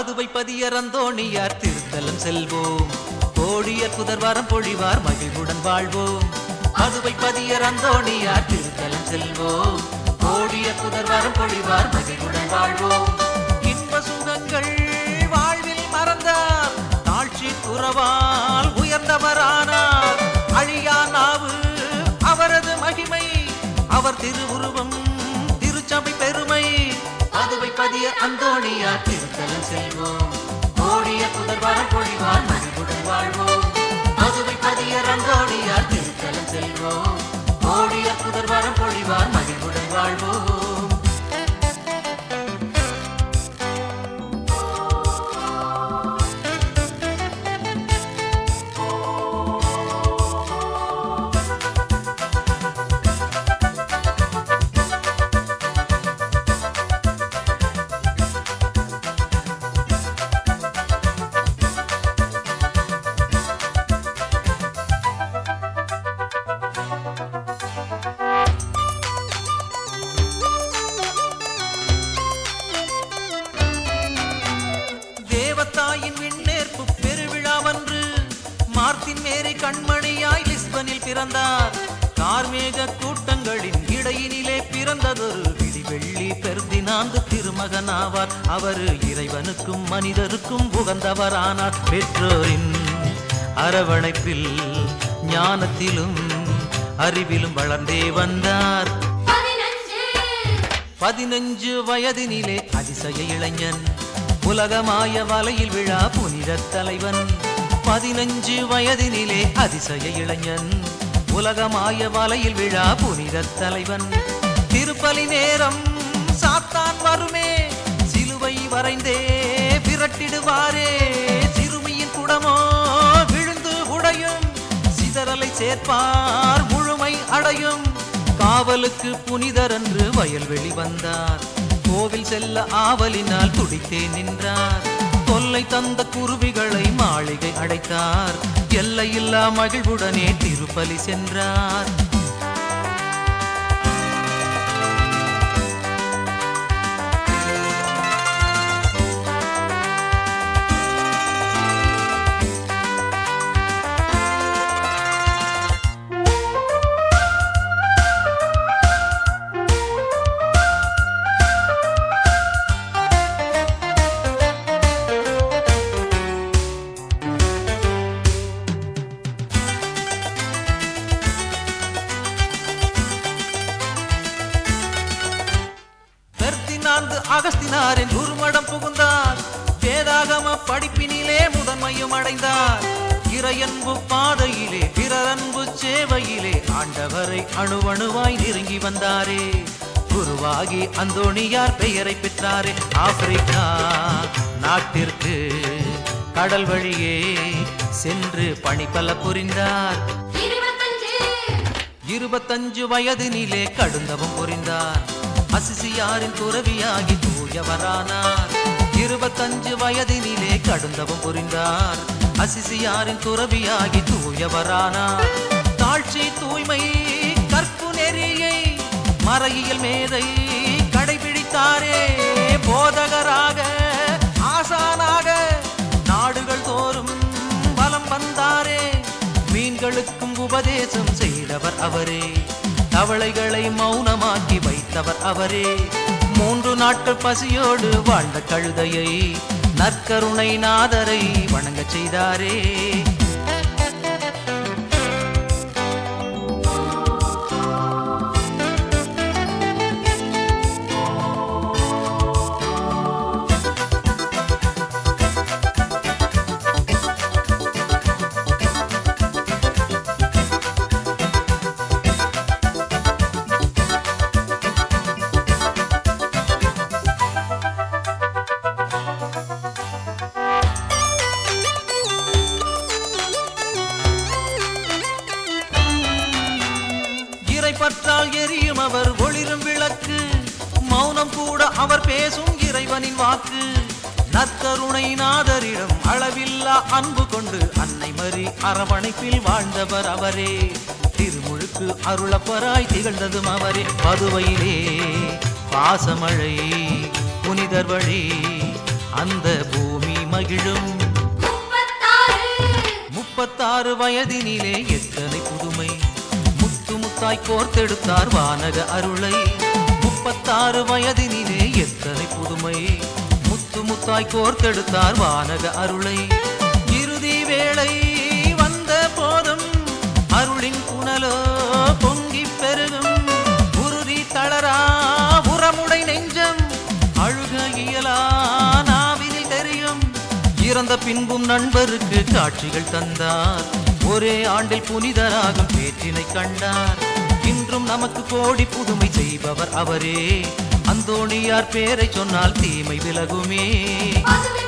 பதுவை பதியர் அந்தோணியார் திருத்தலம் செல்வோம் கோடியர் புதர்வாரம் பொழிவார் மகிழ்வுடன் வாழ்வோம் பதுவை பதியர் அந்தோணியார் திருத்தலம் செல்வோம் கோடியர் புதர்வாரம் பொழிவார் மகிழ்வுடன் வாழ்வோம் இன்ப சுகங்கள் வாழ்வில் மறந்தார் தாழ்ச்சி துறவால் உயர்ந்தவரானார் அழியா நாவு அவரது மகிமை அவர் திருவுருவம் திருச்சபை பெருமை பதுவை பதிய அந்தோணியார் திருத்தலம் செல்வோம் கோடிய புதர்வாரம் பொழிவார் மகிழ்வுடன் வாழ்வோம் பதுவை பதிய அந்தோணியார் திருத்தலம் செல்வோம் கோடிய புதர்வாரம் பொழிவார் மகிழ்வுடன் வாழ்வோம் தேவத்தாயின் விண்ணேற்பு பெருவிழாவன்று மார்த்தின் மேரி கண்மணியாய் லிஸ்பனில் பிறந்தார் கார்மேக கூட்டங்களின் இடையினிலே பிறந்ததொரு விடிவெள்ளி பெருந்தினாந்து திருமகனாவார் அவர் இறைவனுக்கும் மனிதருக்கும் உகந்தவரானார் பெற்றோரின் அரவணைப்பில் ஞானத்திலும் அறிவிலும் வளர்ந்தே வந்தார் பதினஞ்சு பதினஞ்சு வயதினிலே அதிசய இளைஞன் உலகமாய வலையில் விழா புனித தலைவன் பதினஞ்சு வயதினிலே அதிசய இளைஞன் உலகமாய வலையில் விழா புனித தலைவன் திருப்பலி நேரம் சாத்தான் வருமே சிலுவை வரைந்தே விரட்டிடுவாரே சிறுமியின் குடமோ விழுந்து உடையும் சிதறலை சேர்ப்பார் முழுமை அடையும் காவலுக்கு புனிதர் என்று வயல்வெளி வந்தார் கோவில் செல்ல ஆவலினால் துடித்தே நின்றார் தொல்லை தந்த குருவிகளை மாளிகை அடைத்தார் எல்லையில்லா மகிழ்வுடனே திருப்பலி சென்றார் பெர்தினாந்து அகஸ்தினாரின் குருமடம் புகுந்தார் வேதாகம படிப்பினிலே முதன்மையும் அடைந்தார் இறையன்பு பாதையிலே பிறரன்பு சேவையிலே ஆண்டவரை அணுவணுவாய் நெருங்கி வந்தாரே குருவாகி அந்தோணியார் பெயரை பெற்றாரே ஆப்பிரிக்கா நாட்டிற்கு கடல் வழியே சென்று பணிபல புரிந்தார் இருபத்தஞ்சு இருபத்தஞ்சு வயதினிலே கடுந்தவம் புரிந்தார் அசிசியாரின் துறவியாகி தூயவரானார் இருபத்தஞ்சு வயதினிலே கடுந்தவம் புரிந்தார் அசிசியாரின் துறவியாகி தூயவரானார் தாழ்ச்சி தூய்மை கற்பு நெறியை மறையியல் மேதை கடைபிடித்தாரே போதகராக ஆசானாக நாடுகள் தோறும் பலம் வந்தாரே மீன்களுக்கும் உபதேசம் செய்தவர் அவரே தவளைகளை மௌனமாக்கி வைத்தவர் அவரே மூன்று நாட்கள் பசியோடு வாழ்ந்த கழுதையை நற்கருணை நாதரை வணங்கச் செய்தாரே இறை பற்றால் எரியும் அவர் ஒளிரும் விளக்கு மௌனம் கூட அவர் பேசும் இறைவனின் வாக்கு நற்கருணை நாதரிடம் அளவில்லா அன்பு கொண்டு அன்னை மறி அரவணைப்பில் வாழ்ந்தவர் அவரே திருமுழுக்கு அருளப்பராய் திகழ்ந்ததும் அவரே பதுவையிலே பாசமழை புனிதர் வழி அந்த பூமி மகிழும் முப்பத்தாறு முப்பத்தாறு வயதினிலே எத்தனை புதுமை முத்து முத்தாய் கோர்த்தெடுத்தார் வானக அருளை முப்பத்தாறு வயதினிலே எத்தனை புதுமை முத்து முத்தாய் கோர்த்தெடுத்தார் வானக அருளை இறுதி வேளை வந்த போதும் அருளின் புனலோ பொங்கி பெருகும் உறுதி தளரா உரமுடை நெஞ்சம் அழுக இயலா நாவினில் தெரியும் இறந்த பின்பும் நண்பருக்கு காட்சிகள் தந்தார் ஒரே ஆண்டில் புனிதராகும் பேற்றினை கண்டார் இன்றும் நமக்கு கோடி புதுமை செய்பவர் அவரே அந்தோணியார் பேரை சொன்னால் தீமை விலகுமே பசுவின்